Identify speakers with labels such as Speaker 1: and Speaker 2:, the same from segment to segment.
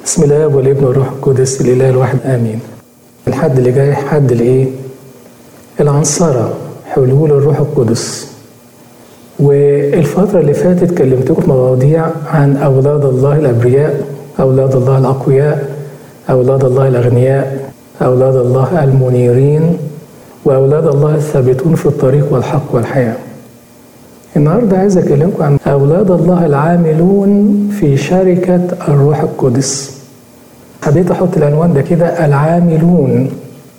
Speaker 1: بسم الله والابن والروح القدس الاله الواحد امين الحد اللي جاي حد الايه العنصرة حلول الروح القدس والفترة اللي فاتت كلمتكم في مواضيع عن أولاد الله الأبرياء أولاد الله الأقوياء أولاد الله الأغنياء أولاد الله المنيرين وأولاد الله الثابتون في الطريق والحق والحياة النهاردة عايز أكلمكم عن أولاد الله العاملون في شركة الروح القدس حبيت أحط العنوان ده كده العاملون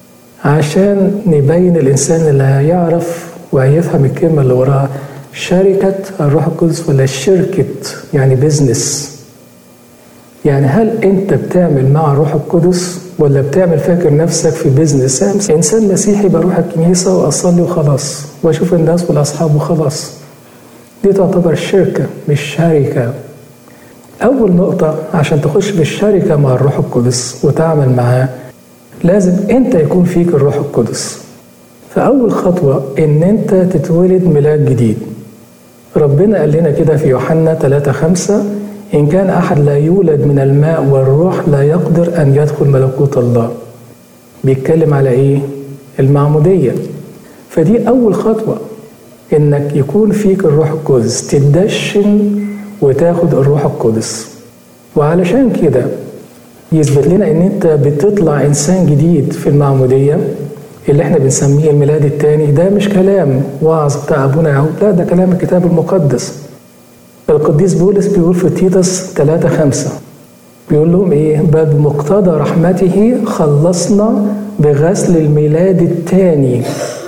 Speaker 1: عشان نبين الإنسان اللي هيعرف وهيفهم الكلمة اللي وراها شركة الروح القدس ولا شركة يعني بيزنس يعني هل أنت بتعمل مع الروح القدس ولا بتعمل فاكر نفسك في بيزنس إنسان مسيحي بروح الكنيسة وأصلي وخلاص وأشوف الناس والأصحاب وخلاص دي تعتبر شركة مش شركة أول نقطة عشان تخش في الشركة مع الروح القدس وتعمل معاه لازم أنت يكون فيك الروح القدس فأول خطوة إن أنت تتولد ميلاد جديد ربنا قال لنا كده في يوحنا 3 5 إن كان أحد لا يولد من الماء والروح لا يقدر أن يدخل ملكوت الله بيتكلم على إيه؟ المعمودية فدي أول خطوة إنك يكون فيك الروح القدس تدشن وتاخد الروح القدس وعلشان كده يثبت لنا ان انت بتطلع انسان جديد في المعموديه اللي احنا بنسميه الميلاد الثاني ده مش كلام وعظ بتاع ابونا يعقوب لا ده كلام الكتاب المقدس القديس بولس بيقول في تيتس 3 5 بيقول لهم ايه بل بمقتضى رحمته خلصنا بغسل الميلاد الثاني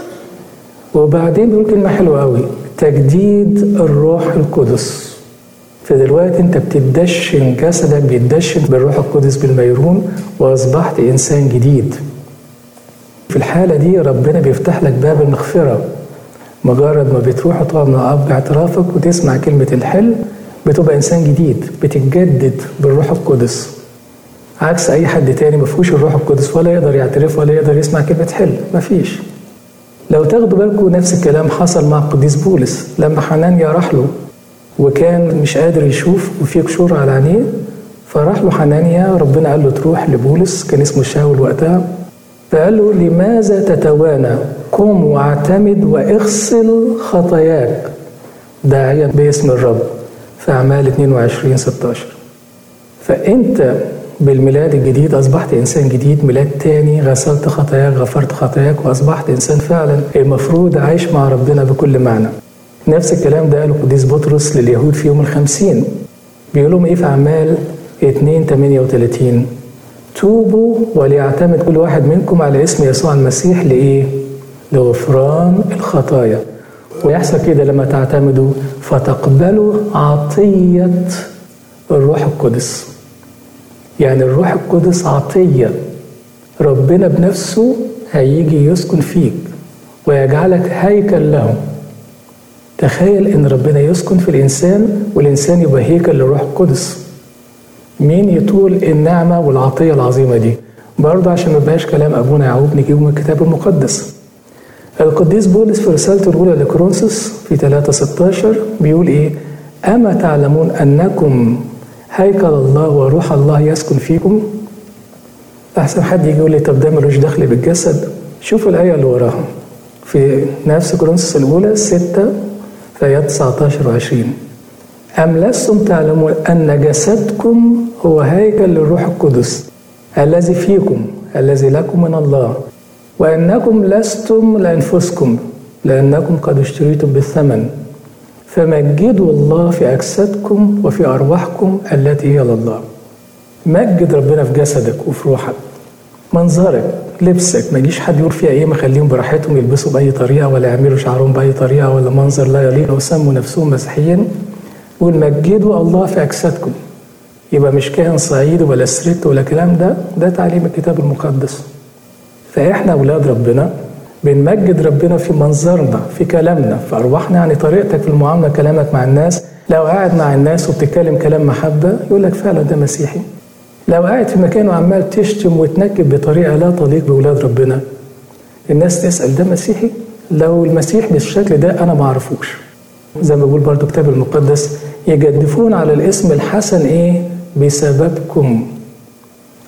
Speaker 1: وبعدين بيقول كلمه حلوه قوي تجديد الروح القدس فدلوقتي انت بتدشن جسدك بيتدشن بالروح القدس بالميرون واصبحت انسان جديد في الحالة دي ربنا بيفتح لك باب المغفرة مجرد ما بتروح وتقعد مع أب اعترافك وتسمع كلمة الحل بتبقى إنسان جديد بتتجدد بالروح القدس عكس أي حد تاني ما فيهوش الروح القدس ولا يقدر يعترف ولا يقدر يسمع كلمة حل مفيش لو تاخدوا بالكم نفس الكلام حصل مع القديس بولس لما حنانيا راح له وكان مش قادر يشوف وفي قشور على عينيه فراح له حنانيا ربنا قال له تروح لبولس كان اسمه شاول وقتها فقال له لماذا تتوانى قم واعتمد واغسل خطاياك داعيا باسم الرب في أعمال 22 16 فأنت بالميلاد الجديد أصبحت إنسان جديد ميلاد تاني غسلت خطاياك غفرت خطاياك وأصبحت إنسان فعلا المفروض عايش مع ربنا بكل معنى نفس الكلام ده قاله القديس بطرس لليهود في يوم الخمسين بيقول لهم ايه في اعمال 2 38 توبوا وليعتمد كل واحد منكم على اسم يسوع المسيح لايه؟ لغفران الخطايا ويحصل كده لما تعتمدوا فتقبلوا عطية الروح القدس يعني الروح القدس عطية ربنا بنفسه هيجي يسكن فيك ويجعلك هيكل له تخيل ان ربنا يسكن في الانسان والانسان يبقى هيكل للروح القدس مين يطول النعمه والعطيه العظيمه دي برضه عشان ما يبقاش كلام ابونا يعقوب نجيبه من الكتاب المقدس القديس بولس في رسالته الاولى لكورنثوس في 3 16 بيقول ايه اما تعلمون انكم هيكل الله وروح الله يسكن فيكم احسن حد يجي يقول لي طب ده ملوش دخل بالجسد شوفوا الايه اللي وراها في نفس كورنثوس الاولى 6 في آيات 19 و 20 أم لستم تعلمون أن جسدكم هو هيكل للروح القدس الذي فيكم الذي لكم من الله وأنكم لستم لأنفسكم لأنكم قد اشتريتم بالثمن فمجدوا الله في أجسادكم وفي أرواحكم التي هي لله مجد ربنا في جسدك وفي روحك منظرك لبسك ما يجيش حد يقول فيها ايه مخليهم براحتهم يلبسوا باي طريقه ولا يعملوا شعرهم باي طريقه ولا منظر لا يليق وسموا نفسهم مسيحيين يقول مجدوا الله في اجسادكم يبقى مش كاهن صعيدي ولا سرت ولا كلام ده ده تعليم الكتاب المقدس فاحنا اولاد ربنا بنمجد ربنا في منظرنا في كلامنا في ارواحنا يعني طريقتك في المعامله كلامك مع الناس لو قاعد مع الناس وبتتكلم كلام محبه يقول لك فعلا ده مسيحي لو قاعد في مكان وعمال تشتم وتنكب بطريقه لا تليق باولاد ربنا الناس تسال ده مسيحي لو المسيح بالشكل ده انا ما اعرفوش زي ما بيقول برضو الكتاب المقدس يجدفون على الاسم الحسن ايه بسببكم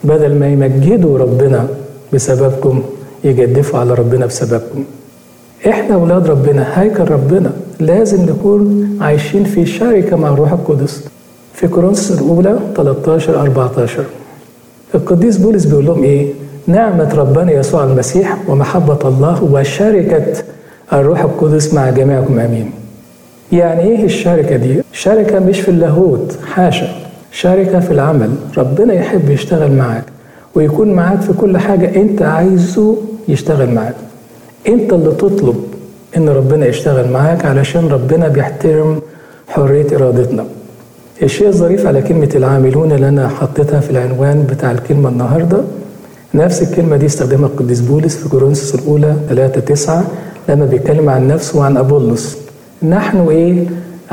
Speaker 1: بدل ما يمجدوا ربنا بسببكم يجدفوا على ربنا بسببكم احنا اولاد ربنا هيكل ربنا لازم نكون عايشين في شركه مع الروح القدس في كورنثوس الاولى 13 14 القديس بولس بيقول لهم ايه نعمه ربنا يسوع المسيح ومحبه الله وشركه الروح القدس مع جميعكم امين يعني ايه الشركه دي شركه مش في اللاهوت حاشا شركه في العمل ربنا يحب يشتغل معاك ويكون معاك في كل حاجه انت عايزه يشتغل معاك انت اللي تطلب ان ربنا يشتغل معاك علشان ربنا بيحترم حريه ارادتنا الشيء الظريف على كلمة العاملون اللي أنا حطيتها في العنوان بتاع الكلمة النهاردة نفس الكلمة دي استخدمها القديس بولس في كورنثوس الأولى 3 9 لما بيتكلم عن نفسه وعن أبولس نحن إيه؟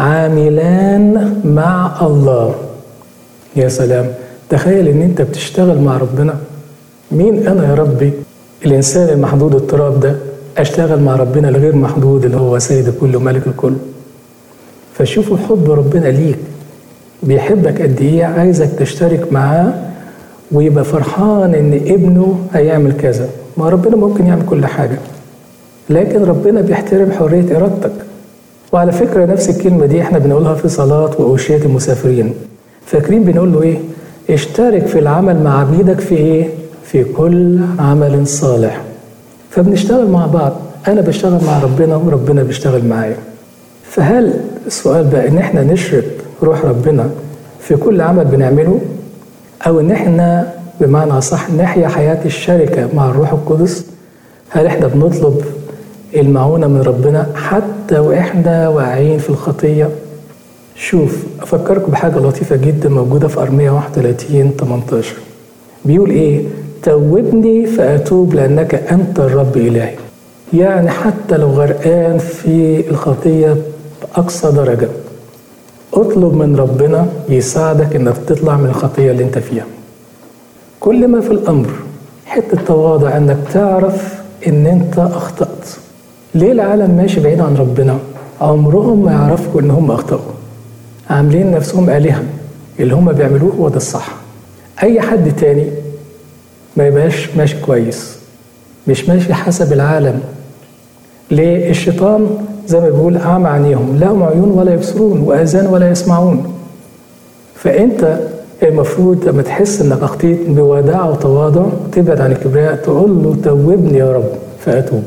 Speaker 1: عاملان مع الله يا سلام تخيل إن أنت بتشتغل مع ربنا مين أنا يا ربي الإنسان المحدود التراب ده أشتغل مع ربنا الغير محدود اللي هو سيد الكل وملك الكل فشوفوا حب ربنا ليك بيحبك قد ايه عايزك تشترك معاه ويبقى فرحان ان ابنه هيعمل كذا ما ربنا ممكن يعمل كل حاجه لكن ربنا بيحترم حريه ارادتك وعلى فكره نفس الكلمه دي احنا بنقولها في صلاه واوشيه المسافرين فاكرين بنقول له ايه اشترك في العمل مع عبيدك في ايه في كل عمل صالح فبنشتغل مع بعض انا بشتغل مع ربنا وربنا بيشتغل معايا فهل السؤال بقى ان احنا نشرك روح ربنا في كل عمل بنعمله او ان احنا بمعنى صح نحيا حياه الشركه مع الروح القدس هل احنا بنطلب المعونه من ربنا حتى واحنا واقعين في الخطيه شوف افكركم بحاجه لطيفه جدا موجوده في ارميه 31 18 بيقول ايه توبني فاتوب لانك انت الرب الهي يعني حتى لو غرقان في الخطيه باقصى درجه اطلب من ربنا يساعدك انك تطلع من الخطيه اللي انت فيها كل ما في الامر حته تواضع انك تعرف ان انت اخطات ليه العالم ماشي بعيد عن ربنا عمرهم ما يعرفوا ان هم اخطاوا عاملين نفسهم الهه اللي هم بيعملوه هو ده الصح اي حد تاني ما يبقاش ماشي كويس مش ماشي حسب العالم ليه الشيطان زي ما بيقول أعمى عينيهم لهم عيون ولا يبصرون وآذان ولا يسمعون فأنت المفروض لما تحس انك اخطيت بوداع وتواضع تبعد عن الكبرياء تقول له توبني يا رب فاتوب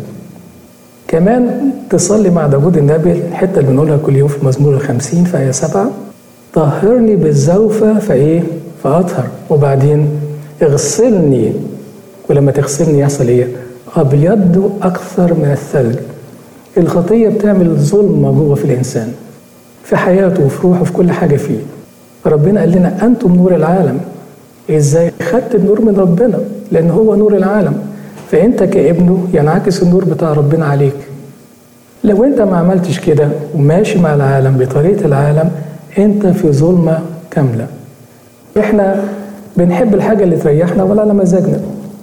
Speaker 1: كمان تصلي مع داود النبي الحته اللي بنقولها كل يوم في مزمور الخمسين في آية سبعة طهرني بالزوفة فإيه؟ فأطهر وبعدين اغسلني ولما تغسلني يحصل إيه؟ أبيض أكثر من الثلج الخطية بتعمل ظلمة جوه في الإنسان في حياته وفي روحه وفي كل حاجة فيه ربنا قال لنا أنتم نور العالم إزاي خدت النور من ربنا لأن هو نور العالم فأنت كابنه ينعكس النور بتاع ربنا عليك لو أنت ما عملتش كده وماشي مع العالم بطريقة العالم أنت في ظلمة كاملة إحنا بنحب الحاجة اللي تريحنا ولا على مزاجنا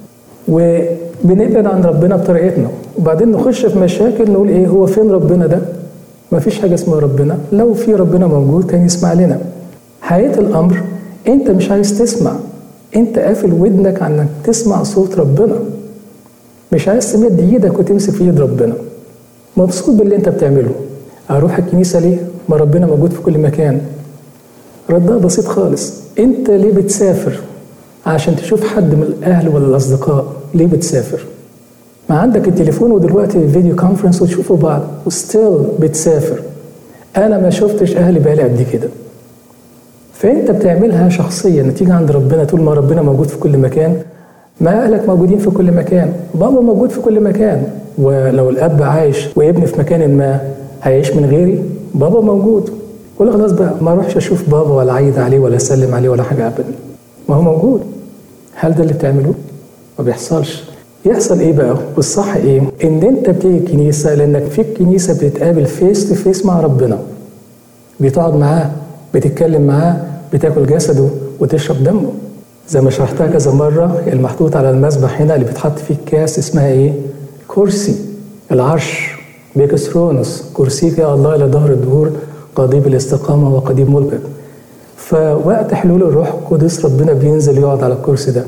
Speaker 1: وبنبعد عن ربنا بطريقتنا وبعدين نخش في مشاكل نقول ايه هو فين ربنا ده ما فيش حاجه اسمها ربنا لو في ربنا موجود كان يسمع لنا حقيقه الامر انت مش عايز تسمع انت قافل ودنك عن انك تسمع صوت ربنا مش عايز تمد ايدك وتمسك في ايد ربنا مبسوط باللي انت بتعمله اروح الكنيسه ليه ما ربنا موجود في كل مكان ردها بسيط خالص انت ليه بتسافر عشان تشوف حد من الاهل ولا الاصدقاء ليه بتسافر ما عندك التليفون ودلوقتي فيديو كونفرنس وتشوفوا بعض وستيل بتسافر انا ما شفتش اهلي بقالي قد كده فانت بتعملها شخصيا نتيجه عند ربنا طول ما ربنا موجود في كل مكان ما اهلك موجودين في كل مكان بابا موجود في كل مكان ولو الاب عايش وابن في مكان ما هيعيش من غيري بابا موجود ولا خلاص بقى ما اروحش اشوف بابا ولا اعيد عليه ولا اسلم عليه ولا حاجه ابدا ما هو موجود هل ده اللي بتعملوه ما بيحصلش يحصل ايه بقى والصح ايه ان انت بتيجي الكنيسه لانك في الكنيسه بتتقابل فيس تو فيس مع ربنا بتقعد معاه بتتكلم معاه بتاكل جسده وتشرب دمه زي ما شرحتها كذا مره المحطوط على المذبح هنا اللي بتحط فيه الكاس اسمها ايه كرسي العرش بيكسرونس كرسيك يا الله الى ظهر الدهور قضيب الاستقامه وقضيب ملكك فوقت حلول الروح القدس ربنا بينزل يقعد على الكرسي ده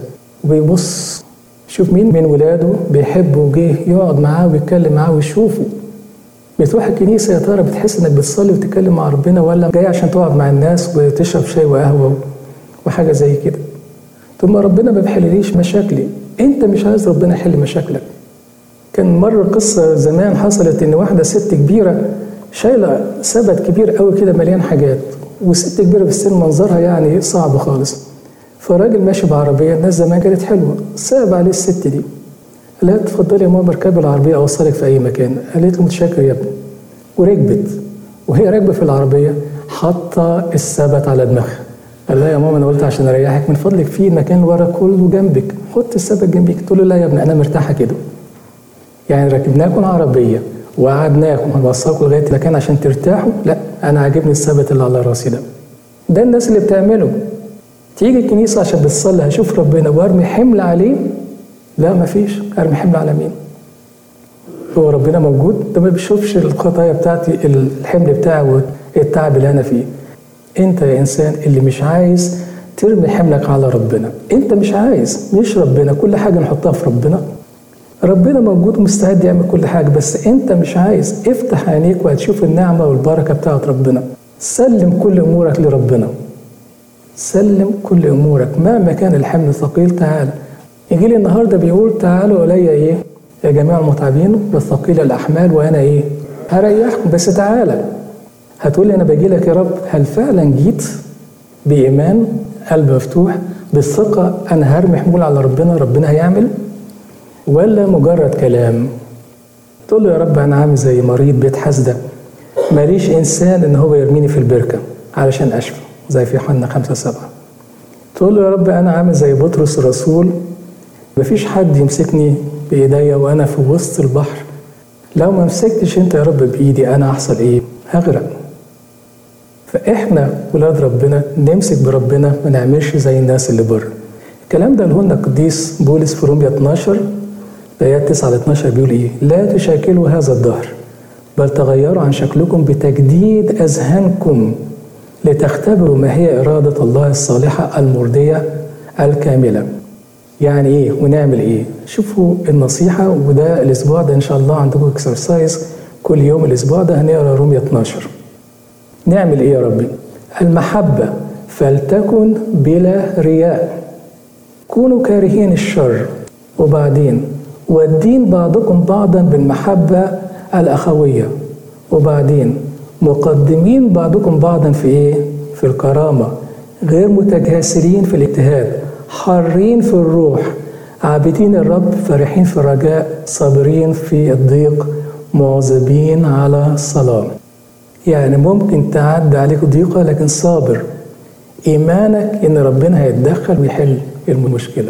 Speaker 1: وبيبص شوف مين من ولاده بيحبه وجه يقعد معاه ويتكلم معاه ويشوفه بتروح الكنيسة يا ترى بتحس انك بتصلي وتتكلم مع ربنا ولا جاي عشان تقعد مع الناس وتشرب شاي وقهوة وحاجة زي كده ثم ربنا ما بيحلليش مشاكلي انت مش عايز ربنا يحل مشاكلك كان مرة قصة زمان حصلت ان واحدة ست كبيرة شايلة سبت كبير قوي كده مليان حاجات وست كبيرة في السن منظرها يعني صعب خالص فراجل ماشي بعربية الناس زمان كانت حلوة صعب عليه الست دي قال لها اتفضلي يا ماما اركبي العربية أوصلك في أي مكان قالت له متشكر يا ابني وركبت وهي راكبة في العربية حاطة السبت على دماغها قال لها يا ماما أنا قلت عشان أريحك من فضلك في المكان اللي ورا كله جنبك حط السبت جنبك تقول له لا يا ابني أنا مرتاحة كده يعني ركبناكم عربية وقعدناكم هنوصلكم لغاية المكان عشان ترتاحوا لا أنا عاجبني السبت اللي على راسي ده ده الناس اللي بتعمله تيجي الكنيسة عشان بتصلي هشوف ربنا وارمي حمل عليه لا مفيش ارمي حمل على مين هو ربنا موجود ده ما بيشوفش الخطايا بتاعتي الحمل بتاعي والتعب اللي انا فيه انت يا انسان اللي مش عايز ترمي حملك على ربنا انت مش عايز مش ربنا كل حاجه نحطها في ربنا ربنا موجود ومستعد يعمل كل حاجه بس انت مش عايز افتح عينيك وهتشوف النعمه والبركه بتاعت ربنا سلم كل امورك لربنا سلم كل امورك مهما كان الحمل ثقيل تعال يجي لي النهارده بيقول تعالوا الي ايه يا جميع المتعبين والثقيل الاحمال وانا ايه هريحكم بس تعالى هتقول لي انا باجي لك يا رب هل فعلا جيت بايمان قلب مفتوح بالثقه انا هرمي حمول على ربنا ربنا هيعمل ولا مجرد كلام تقول له يا رب انا عامل زي مريض بيت حسده ماليش انسان ان هو يرميني في البركه علشان اشفى زي في يوحنا خمسة سبعة تقول له يا رب أنا عامل زي بطرس الرسول مفيش حد يمسكني بإيديا وأنا في وسط البحر لو ما مسكتش أنت يا رب بإيدي أنا أحصل إيه؟ هغرق فإحنا ولاد ربنا نمسك بربنا ما نعملش زي الناس اللي بره الكلام ده لهن القديس بولس في رومية 12 آيات 9 ل 12 بيقول إيه؟ لا تشاكلوا هذا الدهر بل تغيروا عن شكلكم بتجديد أذهانكم لتختبروا ما هي إرادة الله الصالحة المرضية الكاملة يعني إيه ونعمل إيه شوفوا النصيحة وده الأسبوع ده إن شاء الله عندكم اكسرسايز كل يوم الأسبوع ده هنقرا رومية 12 نعمل إيه يا ربي المحبة فلتكن بلا رياء كونوا كارهين الشر وبعدين والدين بعضكم بعضا بالمحبة الأخوية وبعدين مقدمين بعضكم بعضا في ايه؟ في الكرامة غير متجاسرين في الاجتهاد حارين في الروح عابدين الرب فرحين في الرجاء صابرين في الضيق مواظبين على الصلاة يعني ممكن تعدي عليك ضيقة لكن صابر إيمانك إن ربنا هيتدخل ويحل المشكلة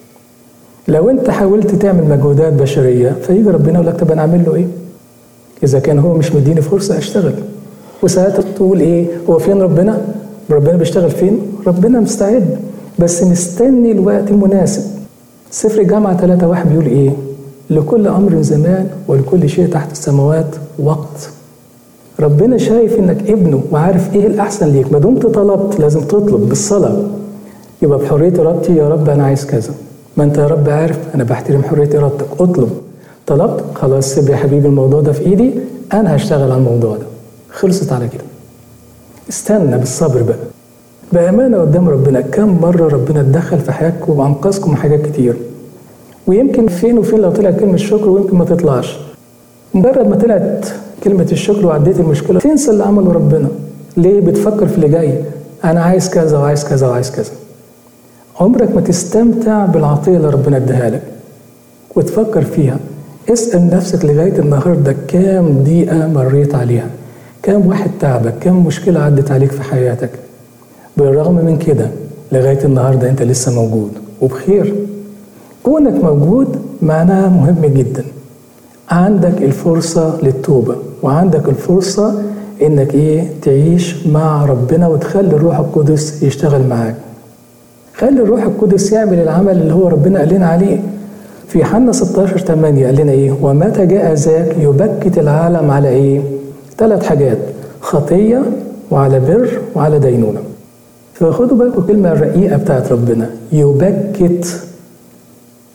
Speaker 1: لو أنت حاولت تعمل مجهودات بشرية فيجي ربنا يقول لك طب أنا أعمل له إيه؟ إذا كان هو مش مديني فرصة أشتغل وساعات تقول ايه هو فين ربنا ربنا بيشتغل فين ربنا مستعد بس مستني الوقت المناسب سفر الجامعة 3 واحد بيقول ايه لكل امر زمان ولكل شيء تحت السماوات وقت ربنا شايف انك ابنه وعارف ايه الاحسن ليك ما دمت طلبت لازم تطلب بالصلاه يبقى بحريه ارادتي يا رب انا عايز كذا ما انت يا رب عارف انا بحترم حريه ارادتك اطلب طلبت خلاص سيب يا حبيبي الموضوع ده في ايدي انا هشتغل على الموضوع ده خلصت على كده استنى بالصبر بقى بأمانة قدام ربنا كم مرة ربنا اتدخل في حياتكم وأنقذكم من حاجات كتير ويمكن فين وفين لو طلعت كلمة شكر ويمكن ما تطلعش مجرد ما طلعت كلمة الشكر وعديت المشكلة تنسى اللي عمله ربنا ليه بتفكر في اللي جاي أنا عايز كذا وعايز كذا وعايز كذا عمرك ما تستمتع بالعطية اللي ربنا اداها لك وتفكر فيها اسأل نفسك لغاية النهاردة كام دقيقة مريت عليها كم واحد تعبك كم مشكلة عدت عليك في حياتك بالرغم من كده لغاية النهاردة أنت لسه موجود وبخير كونك موجود معناها مهم جدا عندك الفرصة للتوبة وعندك الفرصة انك ايه تعيش مع ربنا وتخلي الروح القدس يشتغل معاك خلي الروح القدس يعمل العمل اللي هو ربنا قال لنا عليه في يوحنا 16 8 قال لنا ايه ومتى جاء ذاك يبكت العالم على ايه ثلاث حاجات خطية وعلى بر وعلى دينونة فخدوا بالكم الكلمة الرقيقة بتاعت ربنا يبكت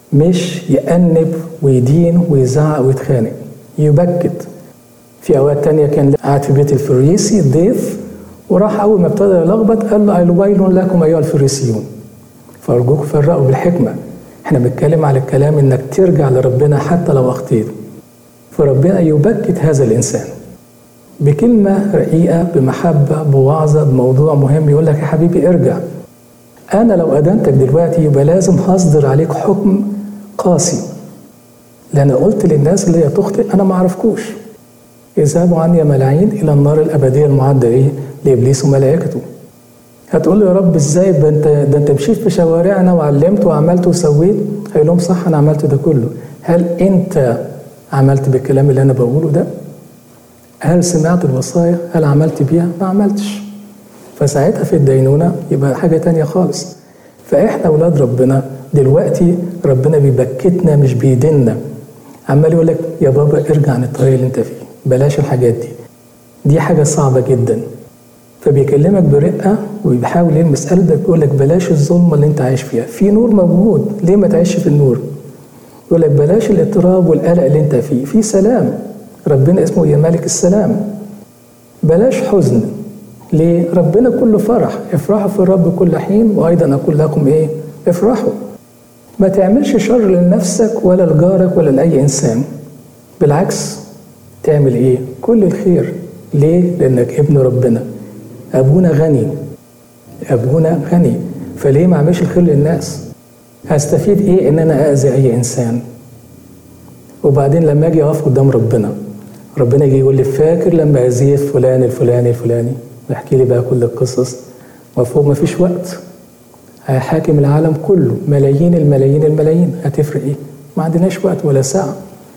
Speaker 1: مش يأنب ويدين ويزعق ويتخانق يبكت في اوقات تانية كان قاعد في بيت الفريسي ضيف وراح اول ما ابتدى يلخبط قال له ويل لكم ايها الفريسيون فارجوكم فرقوا بالحكمه احنا بنتكلم على الكلام انك ترجع لربنا حتى لو اخطيت فربنا يبكت هذا الانسان بكلمه رقيقه بمحبه بوعظه بموضوع مهم يقول لك يا حبيبي ارجع انا لو ادنتك دلوقتي يبقى لازم هصدر عليك حكم قاسي لان قلت للناس اللي هي تخطئ انا ما اعرفكوش اذهبوا عني يا ملاعين الى النار الابديه المعده ايه لابليس وملائكته هتقول له يا رب ازاي ده انت ده انت مشيت في شوارعنا وعلمت وعملت وسويت هيقول لهم صح انا عملت ده كله هل انت عملت بالكلام اللي انا بقوله ده هل سمعت الوصايا هل عملت بيها ما عملتش فساعتها في الدينونة يبقى حاجة تانية خالص فإحنا أولاد ربنا دلوقتي ربنا بيبكتنا مش بيدنا عمال يقول لك يا بابا ارجع عن الطريق اللي انت فيه بلاش الحاجات دي دي حاجة صعبة جدا فبيكلمك برقة وبيحاول يلمس قلبك يقول لك بلاش الظلمة اللي انت عايش فيها في نور موجود ليه ما تعيش في النور يقول لك بلاش الاضطراب والقلق اللي انت فيه في سلام ربنا اسمه يا ملك السلام بلاش حزن ليه ربنا كله فرح افرحوا في الرب كل حين وايضا اقول لكم ايه افرحوا ما تعملش شر لنفسك ولا لجارك ولا لاي انسان بالعكس تعمل ايه كل الخير ليه لانك ابن ربنا ابونا غني ابونا غني فليه ما اعملش الخير للناس هستفيد ايه ان انا اذي اي انسان وبعدين لما اجي اقف قدام ربنا ربنا يجي يقول لي فاكر لما اذيت فلان الفلاني الفلاني ويحكي لي بقى كل القصص مفهوم مفيش وقت هيحاكم العالم كله ملايين الملايين الملايين هتفرق ايه ما عندناش وقت ولا ساعه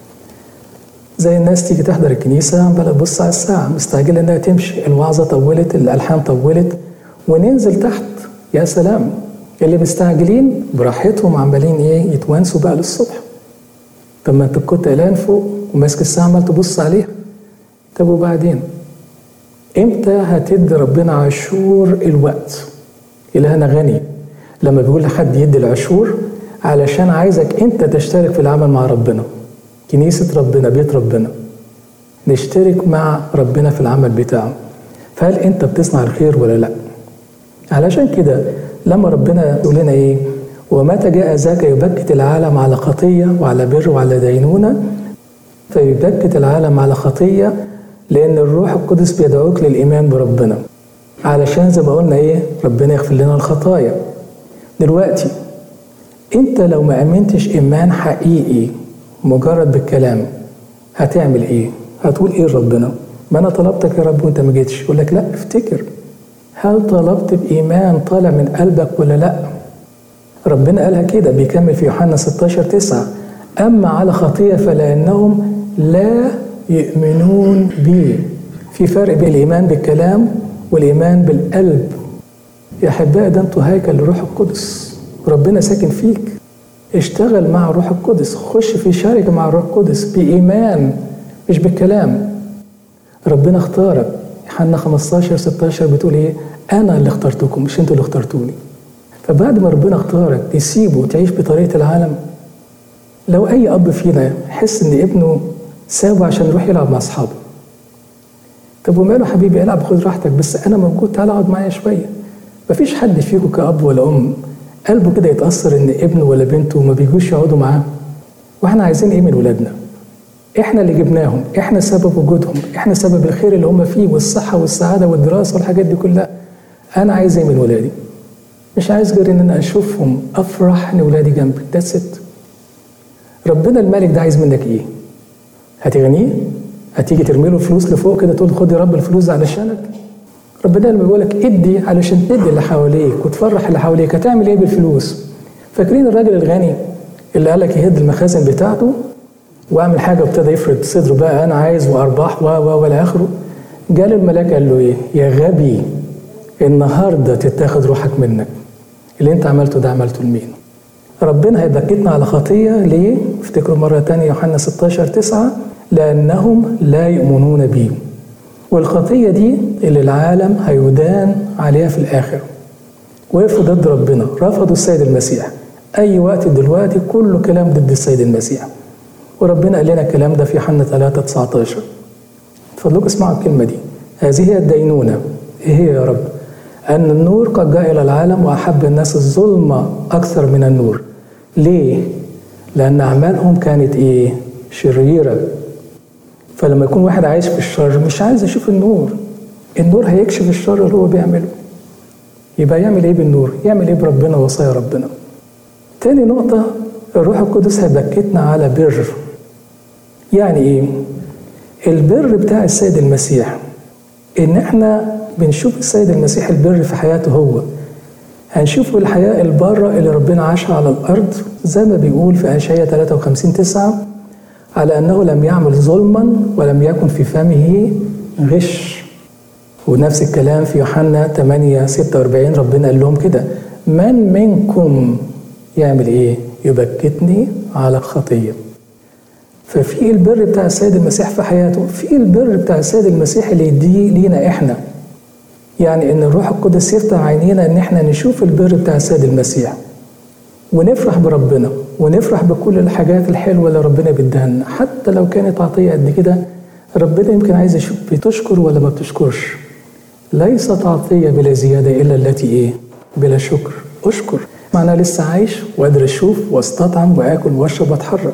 Speaker 1: زي الناس تيجي تحضر الكنيسة عمالة تبص على الساعة مستعجلة إنها تمشي الوعظة طولت الألحان طولت وننزل تحت يا سلام اللي مستعجلين براحتهم عمالين إيه يتوانسوا بقى للصبح طب ما أنت كنت قلقان فوق وماسك الساعة عمال تبص عليها طب وبعدين إمتى هتدي ربنا عشور الوقت إلهنا غني لما بيقول لحد يدي العشور علشان عايزك أنت تشترك في العمل مع ربنا كنيسة ربنا بيت ربنا نشترك مع ربنا في العمل بتاعه فهل انت بتصنع الخير ولا لا علشان كده لما ربنا يقول لنا ايه ومتى جاء ذاك يبكت العالم على خطية وعلى بر وعلى دينونة فيبكت العالم على خطية لأن الروح القدس بيدعوك للإيمان بربنا علشان زي ما قلنا إيه ربنا يغفر لنا الخطايا دلوقتي أنت لو ما أمنتش إيمان حقيقي مجرد بالكلام هتعمل ايه؟ هتقول ايه لربنا؟ ما انا طلبتك يا رب وانت ما جيتش يقول لك لا افتكر هل طلبت بايمان طالع من قلبك ولا لا؟ ربنا قالها كده بيكمل في يوحنا 16 9 اما على خطيه فلانهم لا يؤمنون بي في فرق بين الايمان بالكلام والايمان بالقلب يا احبائي ده انتوا هيكل لروح القدس ربنا ساكن فيك اشتغل مع الروح القدس خش في شركة مع الروح القدس بإيمان مش بالكلام ربنا اختارك يوحنا 15 16 بتقول ايه انا اللي اخترتكم مش انتوا اللي اخترتوني فبعد ما ربنا اختارك تسيبه وتعيش بطريقة العالم لو اي اب فينا يحس ان ابنه سابه عشان يروح يلعب مع اصحابه طب وماله حبيبي العب خد راحتك بس انا موجود تعالى اقعد معايا شويه مفيش حد فيكم كاب ولا ام قلبه كده يتأثر إن ابنه ولا بنته ما بيجوش يقعدوا معاه وإحنا عايزين إيه من ولادنا؟ إحنا اللي جبناهم، إحنا سبب وجودهم، إحنا سبب الخير اللي هم فيه والصحة والسعادة والدراسة والحاجات دي كلها. أنا عايز إيه من ولادي؟ مش عايز غير إن أنا أشوفهم أفرح إن ولادي جنبي، ده ست. ربنا الملك ده عايز منك إيه؟ هتغنيه؟ هتيجي ترمي له فلوس لفوق كده تقول خد يا رب الفلوس علشانك؟ ربنا لما بيقول لك ادي علشان تدي اللي حواليك وتفرح اللي حواليك هتعمل ايه بالفلوس؟ فاكرين الراجل الغني اللي قال لك يهد المخازن بتاعته واعمل حاجه وابتدى يفرد صدره بقى انا عايز وارباح و و والى اخره جال الملاك قال له ايه؟ يا غبي النهارده تتاخد روحك منك اللي انت عملته ده عملته لمين؟ ربنا هيبكتنا على خطيه ليه؟ افتكروا مره ثانيه يوحنا 16 9 لانهم لا يؤمنون بي والخطية دي اللي العالم هيدان عليها في الآخر وقفوا ضد ربنا رفضوا السيد المسيح أي وقت دلوقتي كله كلام ضد السيد المسيح وربنا قال لنا الكلام ده في حنا 3 19 فضلكم اسمعوا الكلمة دي هذه هي الدينونة إيه هي يا رب أن النور قد جاء إلى العالم وأحب الناس الظلمة أكثر من النور ليه؟ لأن أعمالهم كانت إيه؟ شريرة فلما يكون واحد عايش في الشر مش عايز يشوف النور النور هيكشف الشر اللي هو بيعمله يبقى يعمل ايه بالنور يعمل ايه بربنا وصايا ربنا تاني نقطة الروح القدس هيبكتنا على بر يعني ايه البر بتاع السيد المسيح ان احنا بنشوف السيد المسيح البر في حياته هو هنشوف الحياة البارة اللي ربنا عاشها على الأرض زي ما بيقول في أشعية 53 9 على أنه لم يعمل ظلما ولم يكن في فمه غش ونفس الكلام في يوحنا 8 46 ربنا قال لهم كده من منكم يعمل ايه؟ يبكتني على خطيه. ففي البر بتاع السيد المسيح في حياته، في البر بتاع السيد المسيح اللي يديه لينا احنا. يعني ان الروح القدس يفتح عينينا ان احنا نشوف البر بتاع السيد المسيح. ونفرح بربنا ونفرح بكل الحاجات الحلوه اللي ربنا بيديها لنا، حتى لو كانت عطيه قد كده ربنا يمكن عايز يشوف بتشكر ولا ما بتشكرش. ليست عطية بلا زيادة إلا التي إيه؟ بلا شكر أشكر معناها لسه عايش وقادر أشوف وأستطعم وآكل وأشرب وأتحرك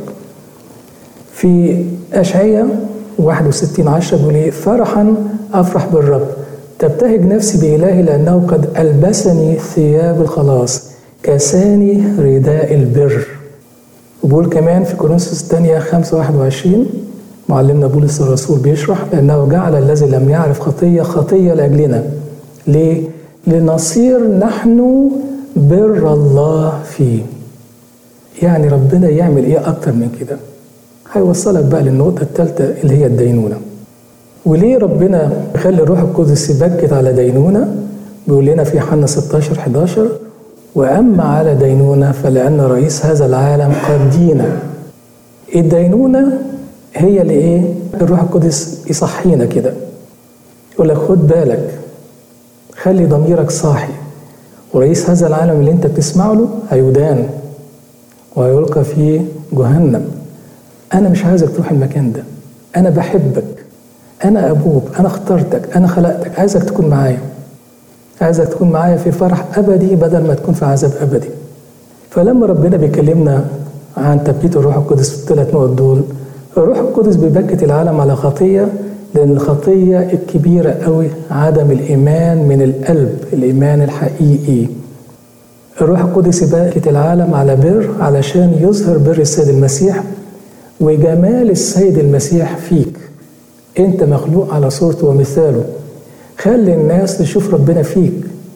Speaker 1: في أشعية 61 10 بيقول إيه؟ فرحا أفرح بالرب تبتهج نفسي بإلهي لأنه قد ألبسني ثياب الخلاص كساني رداء البر وبقول كمان في كورنثوس الثانية 5 21 معلمنا بولس الرسول بيشرح لأنه جعل الذي لم يعرف خطية خطية لأجلنا ليه؟ لنصير نحن بر الله فيه يعني ربنا يعمل ايه اكتر من كده هيوصلك بقى للنقطة الثالثة اللي هي الدينونة وليه ربنا يخلي الروح القدس يبكت على دينونة بيقول لنا في حنا 16 11 وأما على دينونة فلأن رئيس هذا العالم قد دينا الدينونة هي اللي ايه الروح القدس يصحينا كده يقول لك خد بالك خلي ضميرك صاحي ورئيس هذا العالم اللي انت بتسمع له هيدان وهيلقى في جهنم انا مش عايزك تروح المكان ده انا بحبك انا ابوك انا اخترتك انا خلقتك عايزك تكون معايا عايزك تكون معايا في فرح ابدي بدل ما تكون في عذاب ابدي فلما ربنا بيكلمنا عن تبكيت الروح القدس في الثلاث نقط دول الروح القدس بيبكت العالم على خطيه لان الخطيه الكبيره قوي عدم الايمان من القلب الايمان الحقيقي الروح القدس يبكت العالم على بر علشان يظهر بر السيد المسيح وجمال السيد المسيح فيك انت مخلوق على صورته ومثاله خلي الناس تشوف ربنا فيك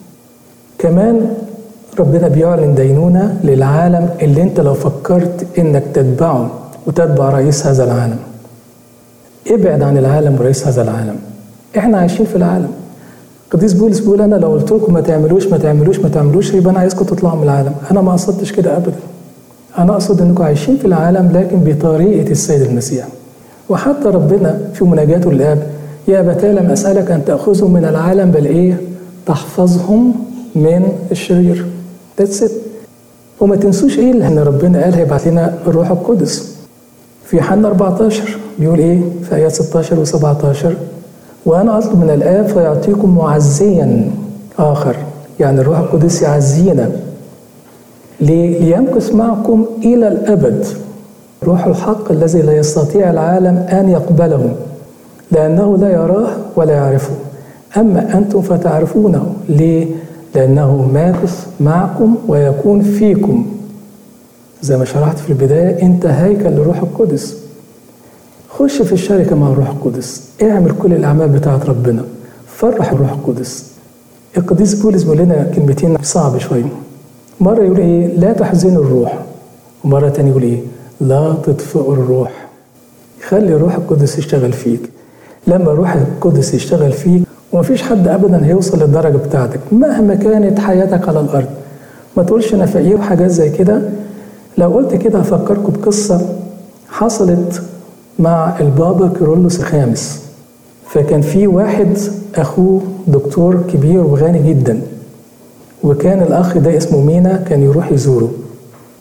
Speaker 1: كمان ربنا بيعلن دينونة للعالم اللي انت لو فكرت انك تتبعه وتتبع رئيس هذا العالم ابعد عن العالم ورئيس هذا العالم احنا عايشين في العالم قديس بولس بيقول انا لو قلت لكم ما تعملوش ما تعملوش ما تعملوش يبقى انا عايزكم تطلعوا من العالم انا ما قصدتش كده ابدا انا اقصد انكم عايشين في العالم لكن بطريقه السيد المسيح وحتى ربنا في مناجاته للاب يا ابتاه لم اسالك ان تاخذهم من العالم بل ايه تحفظهم من الشرير ذاتس ات وما تنسوش ايه اللي ان ربنا قال هيبعت لنا الروح القدس في حنا 14 بيقول ايه في ايات 16 و17 وانا اطلب من الاب فيعطيكم معزيا اخر يعني الروح القدس يعزينا ليمكث معكم الى الابد روح الحق الذي لا يستطيع العالم ان يقبله لانه لا يراه ولا يعرفه اما انتم فتعرفونه ليه لانه ماكث معكم ويكون فيكم زي ما شرحت في البدايه انت هيكل لروح القدس خش في الشركه مع الروح القدس اعمل كل الاعمال بتاعه ربنا فرح الروح القدس القديس بولس بيقول لنا كلمتين صعب شويه مره يقول ايه لا تحزنوا الروح ومره تانية يقول ايه لا تطفئوا الروح خلي الروح القدس يشتغل فيك لما الروح القدس يشتغل فيك ومفيش حد ابدا هيوصل للدرجه بتاعتك مهما كانت حياتك على الارض ما تقولش انا فقير وحاجات زي كده لو قلت كده هفكركم بقصه حصلت مع البابا كيرلس الخامس فكان في واحد اخوه دكتور كبير وغني جدا وكان الاخ ده اسمه مينا كان يروح يزوره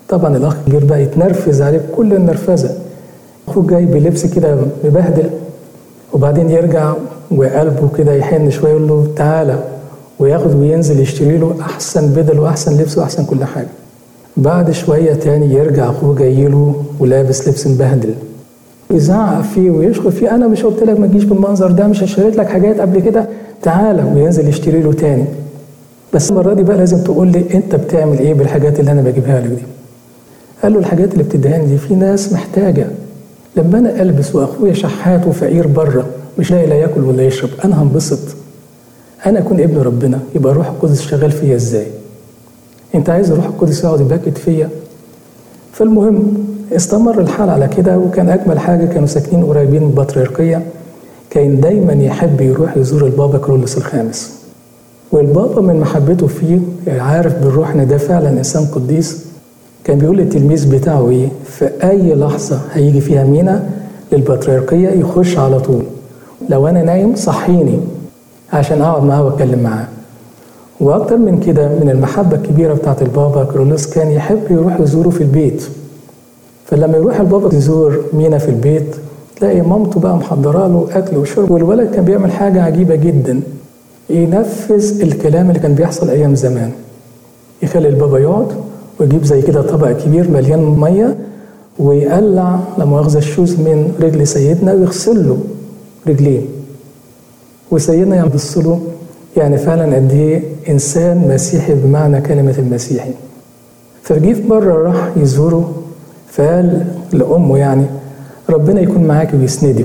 Speaker 1: طبعا الاخ الكبير بقى يتنرفز عليه بكل النرفزه اخوه جاي بلبس كده مبهدل وبعدين يرجع وقلبه كده يحن شويه يقول له تعالى وياخد وينزل يشتري له احسن بدل واحسن لبس واحسن كل حاجه بعد شويه تاني يرجع اخوه جاي له ولابس لبس مبهدل يزعق فيه ويشخط فيه انا مش قلت لك ما تجيش بالمنظر ده مش اشتريت لك حاجات قبل كده تعالى وينزل يشتري له تاني بس المره دي بقى لازم تقول لي انت بتعمل ايه بالحاجات اللي انا بجيبها لك دي قال له الحاجات اللي بتدهاني دي في ناس محتاجه لما انا البس واخويا شحات وفقير بره مش لاقي لا ياكل ولا يشرب انا هنبسط انا اكون ابن ربنا يبقى الروح القدس شغال فيا ازاي انت عايز الروح القدس يقعد يباكت فيا فالمهم استمر الحال على كده وكان اجمل حاجه كانوا ساكنين قريبين من البطريركيه كان دايما يحب يروح يزور البابا كرولوس الخامس والبابا من محبته فيه عارف بالروح ان ده فعلا انسان قديس كان بيقول للتلميذ بتاعه ايه في اي لحظه هيجي فيها مينا للبطريركيه يخش على طول لو انا نايم صحيني عشان اقعد معاه واتكلم معاه واكتر من كده من المحبه الكبيره بتاعت البابا كرولوس كان يحب يروح يزوره في البيت فلما يروح البابا يزور مينا في البيت تلاقي مامته بقى محضره له اكل وشرب والولد كان بيعمل حاجه عجيبه جدا ينفذ الكلام اللي كان بيحصل ايام زمان يخلي البابا يقعد ويجيب زي كده طبق كبير مليان ميه ويقلع لا مؤاخذه الشوز من رجل سيدنا ويغسل له رجليه وسيدنا يبص له يعني فعلا قد ايه انسان مسيحي بمعنى كلمه المسيحي فجه في مره راح يزوره فقال لامه يعني ربنا يكون معاك ويسندك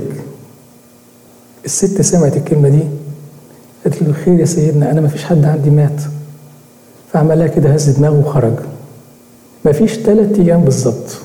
Speaker 1: الست سمعت الكلمه دي قالت له خير يا سيدنا انا ما فيش حد عندي مات فعملها كده هز دماغه وخرج ما فيش ثلاث ايام بالظبط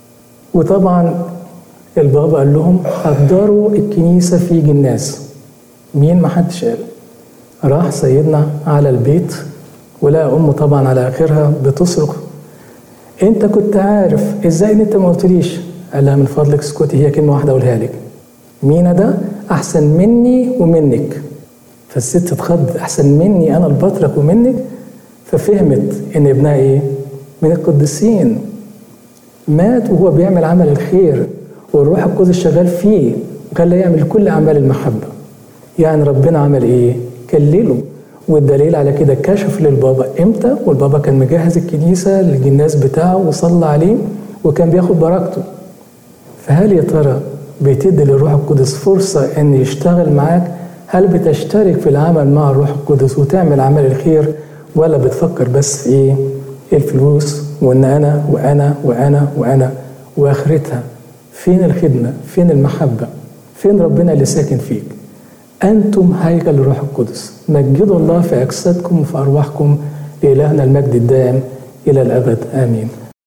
Speaker 1: وطبعا البابا قال لهم حضروا الكنيسه في جناز مين ما حدش قال راح سيدنا على البيت ولقى امه طبعا على اخرها بتصرخ انت كنت عارف ازاي ان انت ما قلتليش قال لها من فضلك اسكتي هي كلمه واحده اقولها لك مينا ده احسن مني ومنك فالست اتخض احسن مني انا البطرك ومنك ففهمت ان ابنها ايه من القديسين مات وهو بيعمل عمل الخير والروح القدس شغال فيه وكان يعمل كل اعمال المحبه يعني ربنا عمل ايه كلله والدليل على كده كشف للبابا امتى والبابا كان مجهز الكنيسه للجناز بتاعه وصلى عليه وكان بياخد بركته فهل يا ترى بتدي للروح القدس فرصه ان يشتغل معاك هل بتشترك في العمل مع الروح القدس وتعمل عمل الخير ولا بتفكر بس في ايه الفلوس وان انا وانا وانا وانا واخرتها فين الخدمه فين المحبه فين ربنا اللي ساكن فيك انتم هيكل الروح القدس مجدوا الله في اجسادكم وفي ارواحكم لالهنا المجد الدائم الى الابد امين